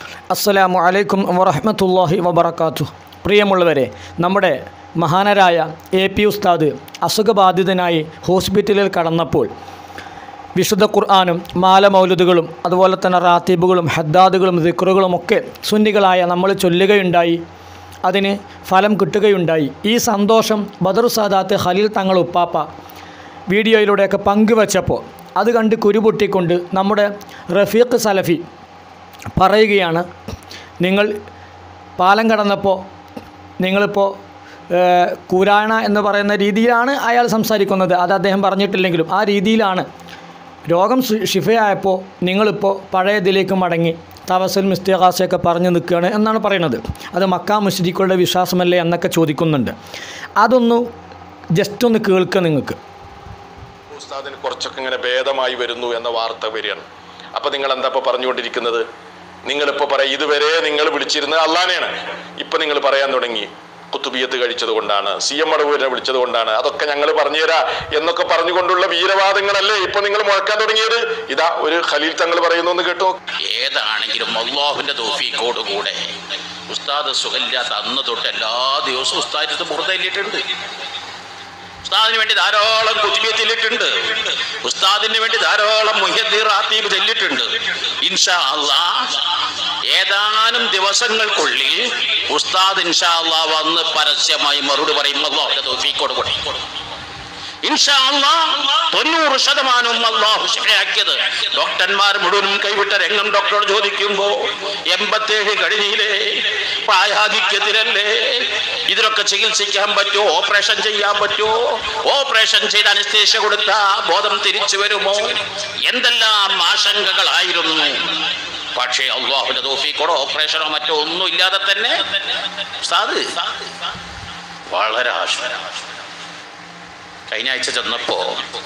അസ്സലാമു അലൈക്കും വറഹ്മത്തുള്ളാഹി വബറകാത്തു പ്രിയമുള്ളവരെ നമ്മുടെ മഹാനരായ എ പി ഉസ്താദ് അസുഖബാധിതനായി ഹോസ്പിറ്റലിൽ കടന്നപ്പോൾ വിശുദ്ധ ഖുർആാനും മാലമൗലുദുകളും അതുപോലെ തന്നെ റാത്തീബുകളും ഹദ്ദാദുകളും ദിക്റുകളും ഒക്കെ സുന്നികളായ നമ്മൾ ചൊല്ലുകയുണ്ടായി അതിന് ഫലം കിട്ടുകയുണ്ടായി ഈ സന്തോഷം ബദറു സാദാത്ത് ഖലീൽ തങ്ങൾ ഉപ്പാപ്പ വീഡിയോയിലൂടെയൊക്കെ പങ്കുവച്ചപ്പോൾ അത് കണ്ട് കുരുപൊട്ടിക്കൊണ്ട് നമ്മുടെ റഫീഖ് സലഫി പറയുകയാണ് നിങ്ങൾ പാലം കടന്നപ്പോൾ നിങ്ങളിപ്പോൾ ഏഹ്, കൂരായണ എന്ന് പറയുന്ന രീതിയിലാണ് അയാൾ സംസാരിക്കുന്നത് അത് അദ്ദേഹം പറഞ്ഞിട്ടില്ലെങ്കിലും ആ രീതിയിലാണ് രോഗം ശി- ഷിഫയായപ്പോൾ നിങ്ങളിപ്പോൾ പഴയതിലേക്ക് മടങ്ങി തവസൽ മിസ്തിഹാസയൊക്കെ പറഞ്ഞു നിൽക്കുകയാണ് എന്നാണ് പറയുന്നത് അത് മക്ക മുസ്ലിക്കുകളുടെ വിശ്വാസമല്ലേ എന്നൊക്കെ ചോദിക്കുന്നുണ്ട് അതൊന്ന് ജസ്റ്റ് ഒന്ന് കേൾക്കുക നിങ്ങൾക്ക് ഉസ്താദിന് കുറച്ചൊക്കെ ഇങ്ങനെ ഭേദമായി വരുന്നു എന്ന വാർത്ത വരികയാണ് അപ്പൊ നിങ്ങൾ എന്താ ഇപ്പൊ പറഞ്ഞുകൊണ്ടിരിക്കുന്നത് നിങ്ങളിപ്പോ പറയാം ഇതുവരെ നിങ്ങൾ വിളിച്ചിരുന്നത് അള്ളാനെയാണ് ഇപ്പൊ നിങ്ങൾ പറയാൻ തുടങ്ങി കുത്തുബിയത്ത് കഴിച്ചത് കൊണ്ടാണ് സി എം അടവൂരിനെ വിളിച്ചത് കൊണ്ടാണ് അതൊക്കെ ഞങ്ങൾ പറഞ്ഞുതരാ എന്നൊക്കെ പറഞ്ഞുകൊണ്ടുള്ള വീരവാദങ്ങളല്ലേ ഇപ്പൊ നിങ്ങൾ മുഴക്കാൻ തുടങ്ങിയത് ഇതാ ഒരു ഖലീൽ തങ്ങൾ പറയുന്നു എന്ന് കേട്ടോ ഏതാണെങ്കിലും അള്ളാഹുവിന്റെ തോഫീക്കോട് കൂടെ ഉസ്താദ് സുഖമില്ലാത്ത അന്ന് തൊട്ട് എല്ലാ ദിവസവും ഉസ്താദിന്റെ മുറുതല്ലിട്ടുണ്ട് ഉസ്താദിന് വേണ്ടി ധാരാളം കുത്തിബിയെ ചെല്ലിട്ടുണ്ട് ഉസ്താദിന് വേണ്ടി ധാരാളം മുഹദ്ദീർ ആത്തീബ് ചെല്ലിട്ടുണ്ട് ഇൻഷാ അള്ളാ ഏതാനും ദിവസങ്ങൾക്കുള്ളിൽ ഉസ്താദ് ഇൻഷാ അള്ളാ വന്ന് പരസ്യമായി മറുപടി പറയും അള്ളാഹുവിന്റെ തോഫീക്കോട് കൂടെ ഇൻഷാ അല്ലാ, തൊണ്ണൂറ് ശതമാനവും അള്ളാഹു ശിഫയാക്കിയത് ഡോക്ടർമാർ മുഴുവനും കൈവിട്ട രംഗം ഡോക്ടറോട് ചോദിക്കുമ്പോ എൺപത്തേഴ് കഴിഞ്ഞില്ലേ പ്രായാധിക്യത്തിലല്ലേ ഇതിനൊക്കെ ചികിത്സിക്കാൻ പറ്റുമോ ഓപ്പറേഷൻ ചെയ്യാൻ പറ്റുമോ ഓപ്പറേഷൻ ചെയ്ത് അനസ്തേഷ്യ കൊടുത്ത ബോധം തിരിച്ചു വരുമോ എന്തെല്ലാം ആശങ്കകളായിരുന്നു പക്ഷേ അള്ളാഹുന്റെ തോഫിക്കോടോ ഓപ്പറേഷനോ മറ്റോ ഒന്നും ഇല്ലാതെ തന്നെ ഉസ്താദ് വളരെ ആശ്വാസം കഴിഞ്ഞ ആഴ്ച ചെന്നപ്പോ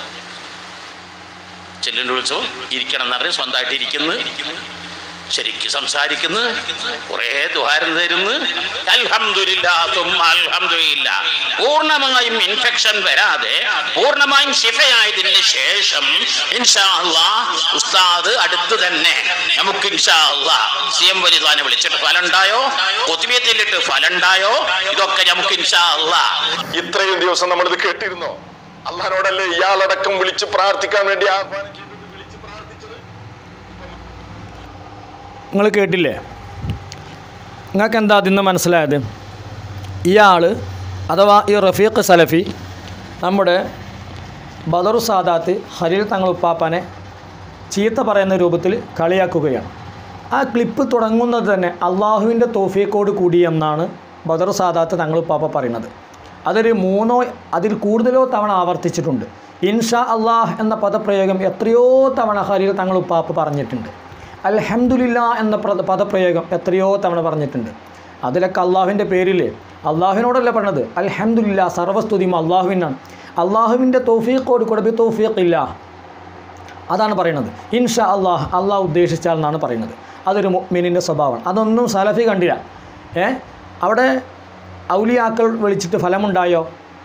ചെല്ലിൻ്റെ വിളിച്ചു ഇരിക്കണം എന്നറിഞ്ഞ് സ്വന്തമായിട്ട് ഇരിക്കുന്നു ശരിക്ക് സംസാരിക്കുന്നു കുറേ ദ്വാരം തരുന്നു അൽഹംദുലില്ലാ തുമ്മ അൽഹംദുലില്ലാ പൂർണ്ണമായും ഇൻഫെക്ഷൻ വരാതെ പൂർണ്ണമായും ശിഫയായതിന് ശേഷം ഇൻഷാ അള്ളാ ഉസ്താദ് അടുത്ത് തന്നെ നമുക്ക് ഇൻഷാ അള്ളാ സി എം വലിദാനെ വിളിച്ചിട്ട് ഫലം ഉണ്ടായോ കൊത്തുബിയത്തിലിട്ട് ഫലം ഉണ്ടായോ ഇതൊക്കെ നമുക്ക് ഇൻഷാ അള്ളാ ഇത്രയും ദിവസം നമ്മളിത് കേട്ടിരുന്നോ അള്ളഹാനോടല്ലേ ഇയാളടക്കം വിളിച്ച് പ്രാർത്ഥിക്കാൻ വേണ്ടി ആഹ്വാനിച്ചിട്ട് വിളിച്ച് പ്രാർത്ഥിച്ചത് നിങ്ങൾ കേട്ടില്ലേ നിങ്ങൾക്ക് എന്താ അതിന്ന് മനസ്സിലായത് ഇയാൾ അഥവാ ഈ റഫീഖ് സലഫി നമ്മുടെ ബദറു സാദാത്ത് ഹരീൽ തങ്ങൾ ഉപ്പാപ്പനെ ചീത്ത പറയുന്ന രൂപത്തിൽ കളിയാക്കുകയാണ് ആ ക്ലിപ്പ് തുടങ്ങുന്നത് തന്നെ അള്ളാഹുവിൻ്റെ തോഫിയക്കോട് കൂടി എന്നാണ് ബദറു സാദാത്ത് തങ്ങൾ ഉപ്പാപ്പ പറയുന്നത് അതൊരു മൂന്നോ അതിൽ കൂടുതലോ തവണ ആവർത്തിച്ചിട്ടുണ്ട് ഇൻഷാ അള്ളാഹ് എന്ന പദപ്രയോഗം എത്രയോ തവണ ഹരീൽ തങ്ങൾ ഉപ്പാപ്പ പറഞ്ഞിട്ടുണ്ട് അൽഹംദുലില്ല എന്ന പ്ര- പദപ്രയോഗം എത്രയോ തവണ പറഞ്ഞിട്ടുണ്ട് അതിലൊക്കെ അള്ളാഹുവിൻ്റെ പേരിൽ അള്ളാഹുവിനോടല്ല പറഞ്ഞത് അൽഹംദുലില്ല സർവസ്തുതിയും അള്ളാഹുവിനാണ് അള്ളാഹുവിൻ്റെ തോഫീഖോട് കൂടെ ബി തോഫീഖില്ല അതാണ് പറയുന്നത് ഇൻഷാ അള്ളാഹ് അള്ളാഹ് ഉദ്ദേശിച്ചാൽ എന്നാണ് പറയുന്നത് അതൊരു മുഅ്മിനിൻ്റെ സ്വഭാവമാണ് അതൊന്നും സലഫി കണ്ടില്ല ഏ അവിടെ ഔലിയാക്കൾ വിളിച്ചിട്ട് ഫലമുണ്ടായോ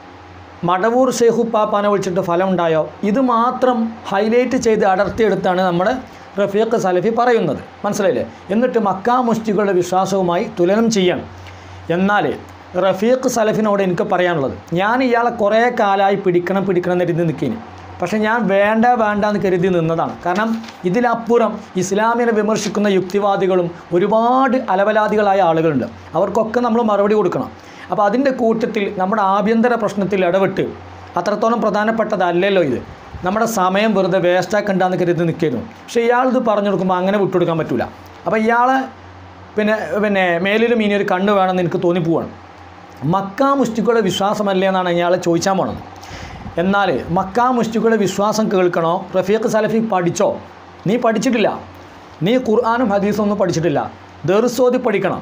മടവൂർ ഷെയ്ഖു പാപ്പാനെ വിളിച്ചിട്ട് ഫലമുണ്ടായോ ഇത് മാത്രം ഹൈലൈറ്റ് ചെയ്ത് അടർത്തിയെടുത്താണ് നമ്മുടെ റഫീഖ് സലഫി പറയുന്നത് മനസ്സിലായില്ലേ എന്നിട്ട് മക്കാ മുസ്റ്റികളുടെ വിശ്വാസവുമായി തുലനം ചെയ്യണം എന്നാൽ റഫീഖ് സലഫിനോട് എനിക്ക് പറയാനുള്ളത് ഞാൻ ഇയാളെ കുറേ കാലമായി പിടിക്കണം പിടിക്കണം എന്ന് കരുതി നിൽക്കിനി പക്ഷേ ഞാൻ വേണ്ട വേണ്ട എന്ന് കരുതി നിന്നതാണ് കാരണം ഇതിലപ്പുറം ഇസ്ലാമിനെ വിമർശിക്കുന്ന യുക്തിവാദികളും ഒരുപാട് അലവലാദികളായ ആളുകളുണ്ട് അവർക്കൊക്കെ നമ്മൾ മറുപടി കൊടുക്കണം അപ്പോൾ അതിൻ്റെ കൂട്ടത്തിൽ നമ്മുടെ ആഭ്യന്തര പ്രശ്നത്തിൽ ഇടപെട്ട് അത്രത്തോളം പ്രധാനപ്പെട്ടതല്ലല്ലോ ഇത് നമ്മുടെ സമയം വെറുതെ വേസ്റ്റാക്കണ്ടെന്ന് കരുതി നിൽക്കായിരുന്നു പക്ഷേ ഇയാൾ ഇത് പറഞ്ഞു കൊടുക്കുമ്പോൾ അങ്ങനെ വിട്ടുകൊടുക്കാൻ പറ്റില്ല അപ്പോൾ ഇയാളെ പിന്നെ പിന്നെ മേലിലും ഇനി ഒരു കണ്ണ് വേണമെന്ന് എനിക്ക് തോന്നിപ്പോവാണ് മക്ക മുസ്റ്റിക്കുകളുടെ വിശ്വാസമല്ലേ എന്നാണ് ഇയാൾ ചോദിച്ചാൽ പോണത് എന്നാൽ മക്ക മുസ്റ്റിക്കുകളുടെ വിശ്വാസം കേൾക്കണോ റഫീഖ് സലഫി പഠിച്ചോ നീ പഠിച്ചിട്ടില്ല നീ ഖുർആാനും ഹദീസും ഒന്നും പഠിച്ചിട്ടില്ല ദർസോതി പഠിക്കണം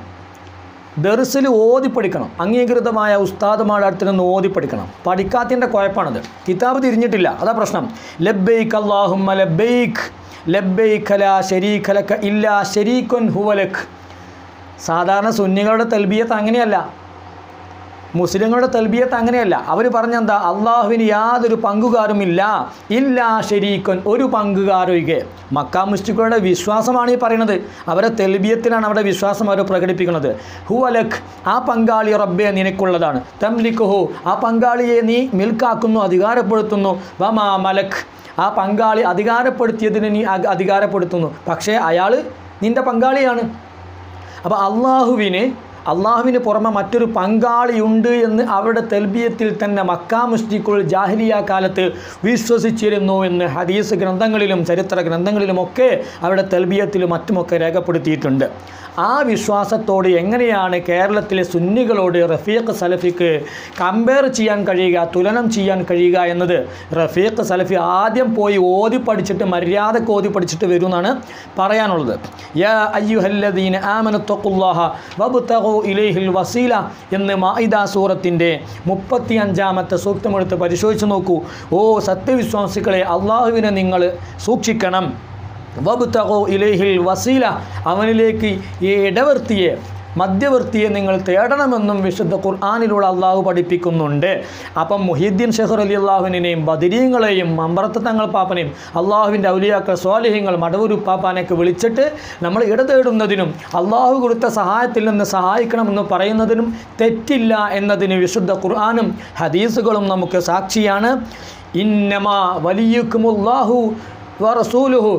ദർസിൽ ഓതി പഠിക്കണം അംഗീകൃതമായ ഉസ്താദുമാരുടെ അടുത്ത് നിന്ന് ഓതി പഠിക്കണം പഠിക്കാത്തതിൻ്റെ കുഴപ്പമാണത് കിതാബ് തിരിഞ്ഞിട്ടില്ല അതാ പ്രശ്നം ലബ്ബൈക്ക് അള്ളാഹുമ്മ ലബ്ബൈക്ക് ലബ്ബൈക്ക് ലാ ശരീഖലക ഇല്ലാ ശരീഖുൻ ഹുവലക് സാധാരണ സുന്നികളുടെ തൽബിയത്ത് അങ്ങനെയല്ല മുസ്ലിങ്ങളുടെ തൽബിയത്ത് അങ്ങനെയല്ല അവർ പറഞ്ഞെന്താ അള്ളാഹുവിന് യാതൊരു പങ്കുകാരുമില്ല ഇല്ലാ ശരീക്കൻ ഒരു പങ്കുകാരൊഴികെ മക്ക മുസ്ലിക്കുകളുടെ വിശ്വാസമാണ് ഈ പറയുന്നത് അവരെ തെൽബിയത്തിലാണ് അവരുടെ വിശ്വാസം അവർ പ്രകടിപ്പിക്കുന്നത് ഹു അലഖ് ആ പങ്കാളി റബ്ബെ നിനക്കുള്ളതാണ് തംലിക്കുഹു ആ പങ്കാളിയെ നീ മിൽക്കാക്കുന്നു അധികാരപ്പെടുത്തുന്നു വമാ മലഖ് ആ പങ്കാളി അധികാരപ്പെടുത്തിയതിന് നീ അ- അധികാരപ്പെടുത്തുന്നു പക്ഷേ അയാൾ നിൻ്റെ പങ്കാളിയാണ് അപ്പോൾ അള്ളാഹുവിന് അള്ളാഹുവിന് പുറമെ മറ്റൊരു പങ്കാളിയുണ്ട് എന്ന് അവരുടെ തെൽബിയത്തിൽ തന്നെ മക്കാ മുസ്ലിക്കുൾ ജാഹിലിയ കാലത്ത് വിശ്വസിച്ചിരുന്നു എന്ന് ഹദീസ് ഗ്രന്ഥങ്ങളിലും ചരിത്ര ഗ്രന്ഥങ്ങളിലുമൊക്കെ അവരുടെ തെൽബിയത്തിലും മറ്റുമൊക്കെ രേഖപ്പെടുത്തിയിട്ടുണ്ട് ആ വിശ്വാസത്തോട് എങ്ങനെയാണ് കേരളത്തിലെ സുന്നികളോട് റഫീഖ് സലഫിക്ക് കമ്പയർ ചെയ്യാൻ കഴിയുക തുലനം ചെയ്യാൻ കഴിയുക എന്നത് റഫീഖ് സലഫി ആദ്യം പോയി ഓതി പഠിച്ചിട്ട് മര്യാദക്ക് ഓതി പഠിച്ചിട്ട് വരും എന്നാണ് പറയാനുള്ളത് യാ അയ്യുഹല്ലദീന ആമനത്തൊക്കുല്ലാഹ വബുത്തഹു ഇലൈഹിൽ വസീല എന്ന് മായിദ സൂറത്തിൻ്റെ മുപ്പത്തി അഞ്ചാമത്തെ സൂക്തമെടുത്ത് പരിശോധിച്ച് നോക്കൂ ഓ സത്യവിശ്വാസികളെ അള്ളാഹുവിനെ നിങ്ങൾ സൂക്ഷിക്കണം വബുത്തഹു ഇലൈഹിൽ വസീല അവനിലേക്ക് ഈ ഇടവർത്തിയെ മധ്യവർത്തിയെ നിങ്ങൾ തേടണമെന്നും വിശുദ്ധ ഖുർആാനിലൂടെ അള്ളാഹു പഠിപ്പിക്കുന്നുണ്ട് അപ്പം മുഹീദ്ദീൻ ഷെഹർ അലി അള്ളാഹുവിനെയും ബദിരീങ്ങളെയും അമ്പറത്ത് തങ്ങൾ പാപ്പനെയും അള്ളാഹുവിൻ്റെ ഔലിയാക്കൾ സ്വാലിഹ്യങ്ങൾ മടവൂരു പാപ്പാനെയൊക്കെ വിളിച്ചിട്ട് നമ്മൾ ഇടതേടുന്നതിനും അള്ളാഹു കൊടുത്ത സഹായത്തിൽ നിന്ന് സഹായിക്കണമെന്ന് പറയുന്നതിനും തെറ്റില്ല എന്നതിന് വിശുദ്ധ ഖുർആാനും ഹദീസുകളും നമുക്ക് സാക്ഷിയാണ് ഇന്നമാ വലിയുക്കുമുല്ലാഹു വറസൂലുഹു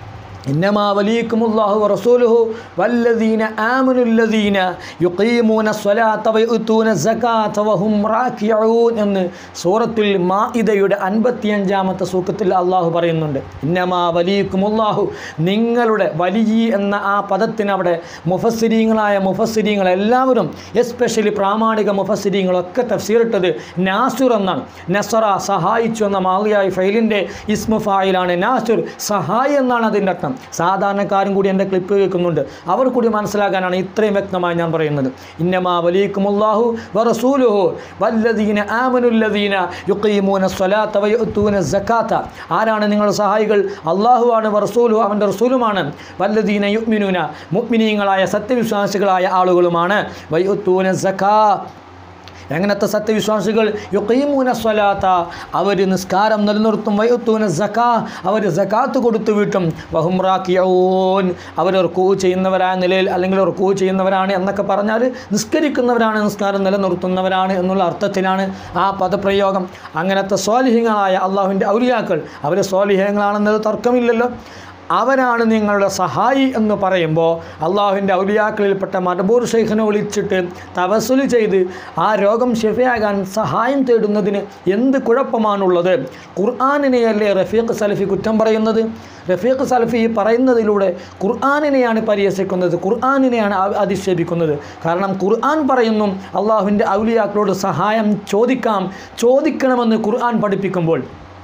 إنما وليكم الله ورسوله والذين آمنوا الذين يقيمون الصلاة ويؤتون الزكاة وهم راكعون എന്ന് സൂറത്തുൽ മാഇദയുടെ അൻപത്തിയഞ്ചാമത്തെ സൂക്കത്തിൽ അള്ളാഹു പറയുന്നുണ്ട് ഇന്നമാ വലിയക്കുമുല്ലാഹു നിങ്ങളുടെ വലിയ എന്ന ആ പദത്തിന് മുഫസ്സിരീങ്ങളായ മുഫസ്സിരീങ്ങൾ എല്ലാവരും എസ്പെഷ്യലി പ്രാമാണിക മുഫസ്സിരീങ്ങളൊക്കെ തഫ്സീറിട്ടത് നാസുർ എന്നാണ് നസറ സഹായിച്ചു എന്ന മാളിയായി ഫൈലിൻ്റെ ഇസ്മു ഫായിലാണ് നാസുർ സഹായി എന്നാണ് അതിൻ്റെ അർത്ഥം സാധാരണക്കാരും കൂടി എൻ്റെ ക്ലിപ്പ് കേൾക്കുന്നുണ്ട് അവർ കൂടി മനസ്സിലാക്കാനാണ് ഇത്രയും വ്യക്തമായി ഞാൻ പറയുന്നത് ഇന്നമാ വലിയക്കുമുല്ലാഹു വറസൂലുഹു വല്ലദീന ആമനുല്ലദീന യുഖീമൂന സ്വലാത്ത വയുത്തൂന സക്കാത്ത ആരാണ് നിങ്ങളുടെ സഹായികൾ അള്ളാഹുവാണ് വറസൂലു അവൻ്റെ റസൂലുമാണ് വല്ലദീന യുഗ്മിനൂന മുഗ്മിനീങ്ങളായ സത്യവിശ്വാസികളായ ആളുകളുമാണ് വയുത്തൂന സക്കാ എങ്ങനത്തെ സത്യവിശ്വാസികൾ യുക്കീമൂന സ്വലാത്ത അവർ നിസ്കാരം നിലനിർത്തും വയുത്തൂന സക്കാ അവർ സക്കാത്ത് കൊടുത്തു വീട്ടും വഹുംറാക്കിയോൻ അവർ കൂ ചെയ്യുന്നവരായ നിലയിൽ അല്ലെങ്കിൽ കൂ ചെയ്യുന്നവരാണ് എന്നൊക്കെ പറഞ്ഞാൽ നിസ്കരിക്കുന്നവരാണ് നിസ്കാരം നിലനിർത്തുന്നവരാണ് എന്നുള്ള അർത്ഥത്തിലാണ് ആ പദപ്രയോഗം അങ്ങനത്തെ സ്വാലിഹ്യങ്ങളായ അള്ളാഹുവിൻ്റെ ഔലിയാക്കൾ അവർ സ്വാലിഹ്യങ്ങളാണെന്നത് തർക്കമില്ലല്ലോ അവനാണ് നിങ്ങളുടെ സഹായി എന്ന് പറയുമ്പോൾ അള്ളാഹുവിൻ്റെ ഔലിയാക്കളിൽപ്പെട്ട മടബൂർ ഷെയ്ഖിനെ വിളിച്ചിട്ട് തവസുല് ചെയ്ത് ആ രോഗം ഷെഫയാകാൻ സഹായം തേടുന്നതിന് എന്ത് കുഴപ്പമാണുള്ളത് ഖുർആാനിനെയല്ലേ റഫീഖ് സലഫി കുറ്റം പറയുന്നത് റഫീഖ് സലഫി ഈ പറയുന്നതിലൂടെ ഖുർആാനിനെയാണ് പരിഹസിക്കുന്നത് ഖുർആാനിനെയാണ് അ- അധിക്ഷേപിക്കുന്നത് കാരണം ഖുർആൻ പറയുന്നു അള്ളാഹുവിൻ്റെ ഔലിയാക്കളോട് സഹായം ചോദിക്കാം ചോദിക്കണമെന്ന് ഖുർആൻ പഠിപ്പിക്കുമ്പോൾ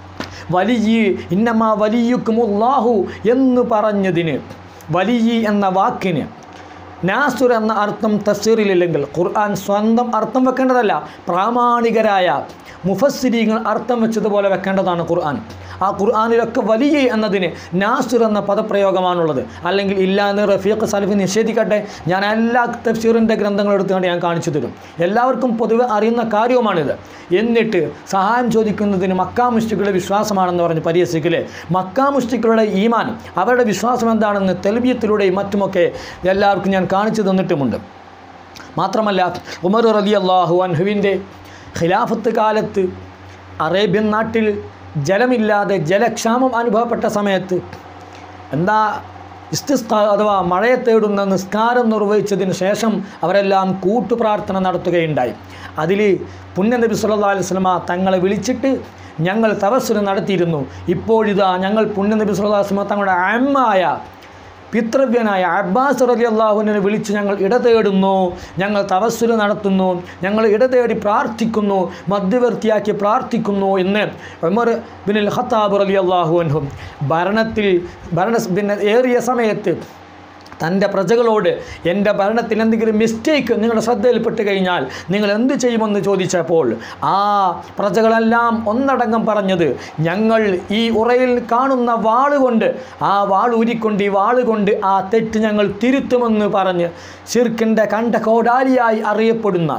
വലിയ ഇന്നമ വലിയുക്കുമുല്ലാഹു എന്ന് പറഞ്ഞതിന് വലിയ എന്ന വാക്കിന് നാസുർ എന്ന അർത്ഥം തഫ്സീറിലില്ലെങ്കിൽ ഖുർആൻ സ്വന്തം അർത്ഥം വെക്കേണ്ടതല്ല പ്രാമാണികരായ മുഫസ്സിരീങ്ങൾ അർത്ഥം വെച്ചതുപോലെ വെക്കേണ്ടതാണ് ഖുർആൻ ആ ഖുർആാനിലൊക്കെ വലിയ എന്നതിന് നാസുർ എന്ന പദപ്രയോഗമാണുള്ളത് അല്ലെങ്കിൽ ഇല്ല എന്ന് റഫീഖ് സലഫി നിഷേധിക്കട്ടെ ഞാൻ എല്ലാ തഫ്സീറിൻ്റെ ഗ്രന്ഥങ്ങളും എടുത്തുകൊണ്ട് ഞാൻ കാണിച്ചു തരും എല്ലാവർക്കും പൊതുവെ അറിയുന്ന കാര്യവുമാണിത് എന്നിട്ട് സഹായം ചോദിക്കുന്നതിന് മക്കാ മുഷ്ടികളുടെ വിശ്വാസമാണെന്ന് പറഞ്ഞ് പരിഹസിക്കല് മക്കാ മുഷ്ടികളുടെ ഈമാൻ അവരുടെ വിശ്വാസം എന്താണെന്ന് തെൽബിയത്തിലൂടെയും മറ്റുമൊക്കെ എല്ലാവർക്കും ഞാൻ കാണിച്ചു തന്നിട്ടുമുണ്ട് മാത്രമല്ല ഉമർ റലി അള്ളാഹു അൻഹുവിൻ്റെ ഖിലാഫത്ത് കാലത്ത് അറേബ്യൻ നാട്ടിൽ ജലമില്ലാതെ ജലക്ഷാമം അനുഭവപ്പെട്ട സമയത്ത് എന്താ ഇസ്തിസ്ക അഥവാ മഴയെ തേടുന്ന നിസ്കാരം നിർവഹിച്ചതിന് ശേഷം അവരെല്ലാം കൂട്ടുപ്രാർത്ഥന നടത്തുകയുണ്ടായി അതിൽ പുണ്യ നബി സല്ലല്ലാഹു അലൈഹി വസല്ലമ തങ്ങളെ വിളിച്ചിട്ട് ഞങ്ങൾ തപസ്സുര നടത്തിയിരുന്നു ഇപ്പോഴിതാ ഞങ്ങൾ പുണ്യ നബി സല്ലല്ലാഹു അലൈഹി വസല്ലമ തങ്ങളുടെ അമ്മായ പിതൃവ്യനായ അബ്ബാസ് റലി അള്ളാഹുവിനെ വിളിച്ച് ഞങ്ങൾ ഇടതേടുന്നു ഞങ്ങൾ തവസ്സുര നടത്തുന്നു ഞങ്ങൾ ഇടതേടി പ്രാർത്ഥിക്കുന്നു മധ്യവർത്തിയാക്കി പ്രാർത്ഥിക്കുന്നു എന്ന് ഉമർ ബിൻ ഖത്താബ് റലി അള്ളാഹുവിനും ഭരണത്തിൽ ഭരണ പിന്നെ ഏറിയ സമയത്ത് തൻ്റെ പ്രജകളോട് എൻ്റെ ഭരണത്തിൽ എന്തെങ്കിലും മിസ്റ്റേക്ക് നിങ്ങളുടെ ശ്രദ്ധയിൽപ്പെട്ട് കഴിഞ്ഞാൽ നിങ്ങൾ എന്ത് ചെയ്യുമെന്ന് ചോദിച്ചപ്പോൾ ആ പ്രജകളെല്ലാം ഒന്നടങ്കം പറഞ്ഞത് ഞങ്ങൾ ഈ ഉറയിൽ കാണുന്ന വാളുകൊണ്ട് ആ വാൾ ഊരിക്കൊണ്ട് ഈ വാളുകൊണ്ട് ആ തെറ്റ് ഞങ്ങൾ തിരുത്തുമെന്ന് പറഞ്ഞ് ഷിർക്കിൻ്റെ കണ്ട കോടാലിയായി അറിയപ്പെടുന്ന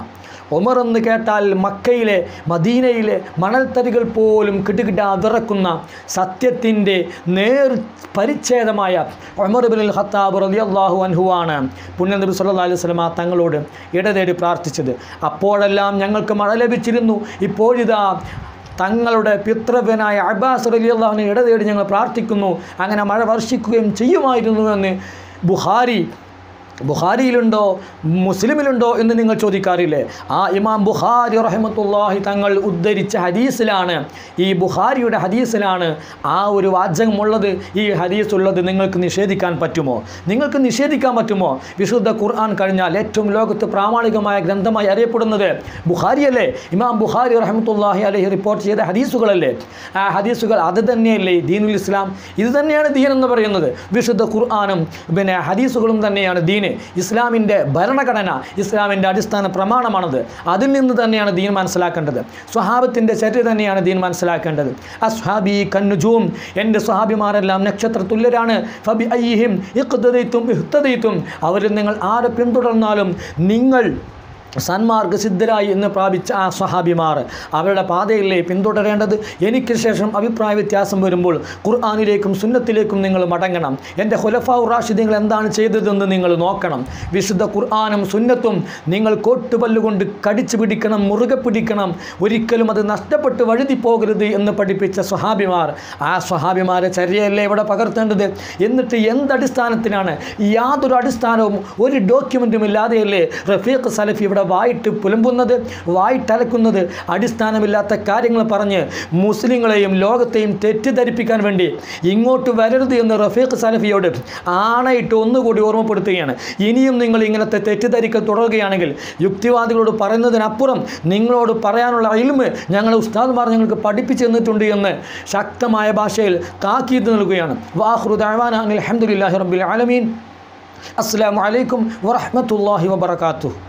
ഉമർ എന്ന് കേട്ടാൽ മക്കയിലെ മദീനയിലെ മണൽത്തരികൾ പോലും കിടുകിട വിറക്കുന്ന സത്യത്തിൻ്റെ നേർ പരിച്ഛേദമായ ഉമർ ബിൻ ഖത്താബ് റളിയല്ലാഹു അൻഹുവാണ് പുണ്യനബി സല്ലല്ലാഹു അലൈഹി വസല്ലമ തങ്ങളോട് ഇടതേടി പ്രാർത്ഥിച്ചത് അപ്പോഴെല്ലാം ഞങ്ങൾക്ക് മഴ ലഭിച്ചിരുന്നു ഇപ്പോഴിതാ തങ്ങളുടെ പിതൃവനായ അബ്ബാസ് റളിയല്ലാഹുവിനെ ഇടതേടി ഞങ്ങൾ പ്രാർത്ഥിക്കുന്നു അങ്ങനെ മഴ വർഷിക്കുകയും ചെയ്യുമായിരുന്നു എന്ന് ബുഹാരി ബുഖാരിയിലുണ്ടോ മുസ്ലിമിലുണ്ടോ എന്ന് നിങ്ങൾ ചോദിക്കാറില്ലേ ആ ഇമാം ബുഖാരി റഹമത്തുല്ലാഹി തങ്ങൾ ഉദ്ധരിച്ച ഹദീസിലാണ് ഈ ബുഖാരിയുടെ ഹദീസിലാണ് ആ ഒരു വാചകമുള്ളത് ഈ ഹദീസ് ഉള്ളത് നിങ്ങൾക്ക് നിഷേധിക്കാൻ പറ്റുമോ നിങ്ങൾക്ക് നിഷേധിക്കാൻ പറ്റുമോ വിശുദ്ധ ഖുർആൻ കഴിഞ്ഞാൽ ഏറ്റവും ലോകത്ത് പ്രാമാണികമായ ഗ്രന്ഥമായി അറിയപ്പെടുന്നത് ബുഖാരിയല്ലേ ഇമാം ബുഖാരി റഹമത്തുല്ലാഹി അലഹി റിപ്പോർട്ട് ചെയ്ത ഹദീസുകളല്ലേ ആ ഹദീസുകൾ അത് തന്നെയല്ലേ ദീനുൽ ഇസ്ലാം ഇത് തന്നെയാണ് ദീൻ എന്ന് പറയുന്നത് വിശുദ്ധ ഖുർആാനും പിന്നെ ഹദീസുകളും തന്നെയാണ് ദീന് ഇസ്ലാമിൻ്റെ ഭരണഘടന ഇസ്ലാമിൻ്റെ അടിസ്ഥാന പ്രമാണമാണത് അതിൽ നിന്ന് തന്നെയാണ് ദീൻ മനസ്സിലാക്കേണ്ടത് സ്വഹാബത്തിൻ്റെ ചര്യ തന്നെയാണ് ദീൻ മനസ്സിലാക്കേണ്ടത് അസ്ഹാബി കന്നുജൂം എൻ്റെ സ്വഹാബിമാരെല്ലാം നക്ഷത്ര തുല്യരാണ് ഫബി അയ്യിഹിം ഇഖ്തദൈത്തും ഇഹ്തദൈത്തും അവരിൽ നിങ്ങൾ ആരെ പിന്തുടർന്നാലും നിങ്ങൾ സന്മാർഗസിദ്ധരായി എന്ന് പ്രാപിച്ച ആ സ്വഹാബിമാർ അവരുടെ പാതയിലെ പിന്തുടരേണ്ടത് എനിക്ക് ശേഷം അഭിപ്രായ വ്യത്യാസം വരുമ്പോൾ ഖുർആാനിലേക്കും സുന്നത്തിലേക്കും നിങ്ങൾ മടങ്ങണം എൻ്റെ ഹുലഫാവ് റാഷിദീങ്ങൾ എന്താണ് ചെയ്തതെന്ന് നിങ്ങൾ നോക്കണം വിശുദ്ധ ഖുർആാനും സുന്നത്തും നിങ്ങൾ കോട്ടുപല്ലുകൊണ്ട് കടിച്ചു പിടിക്കണം മുറുകെ പിടിക്കണം ഒരിക്കലും അത് നഷ്ടപ്പെട്ട് വഴുതി പോകരുത് എന്ന് പഠിപ്പിച്ച സ്വഹാബിമാർ ആ സ്വഹാബിമാരെ ചര്യയല്ലേ ഇവിടെ പകർത്തേണ്ടത് എന്നിട്ട് എന്തടിസ്ഥാനത്തിനാണ് യാതൊരു അടിസ്ഥാനവും ഒരു ഡോക്യുമെൻറ്റും ഇല്ലാതെയല്ലേ റഫീഖ് സലഫി ഇവിടെ വായിട്ട് പുലമ്പുന്നത് വായിട്ടലക്കുന്നത് അടിസ്ഥാനമില്ലാത്ത കാര്യങ്ങൾ പറഞ്ഞ് മുസ്ലിങ്ങളെയും ലോകത്തെയും തെറ്റിദ്ധരിപ്പിക്കാൻ വേണ്ടി ഇങ്ങോട്ട് വരരുത് എന്ന് റഫീഖ് സലഫിയോട് ആണയിട്ട് ഒന്നുകൂടി ഓർമ്മപ്പെടുത്തുകയാണ് ഇനിയും നിങ്ങൾ ഇങ്ങനത്തെ തെറ്റിദ്ധരിക്കൽ തുടരുകയാണെങ്കിൽ യുക്തിവാദികളോട് പറയുന്നതിനപ്പുറം നിങ്ങളോട് പറയാനുള്ള ഇൽമ് ഞങ്ങളെ ഉസ്താദ്മാർ ഞങ്ങൾക്ക് പഠിപ്പിച്ചു തന്നിട്ടുണ്ട് എന്ന് ശക്തമായ ഭാഷയിൽ താക്കീത് നൽകുകയാണ് വാഹൃദാൻ അലഹമുല്ലാഹി റബ്ബിൽ ആലമീൻ അസ്സാം വലൈക്കും വറഹമത്തല്ലാഹി വബർക്കാത്തു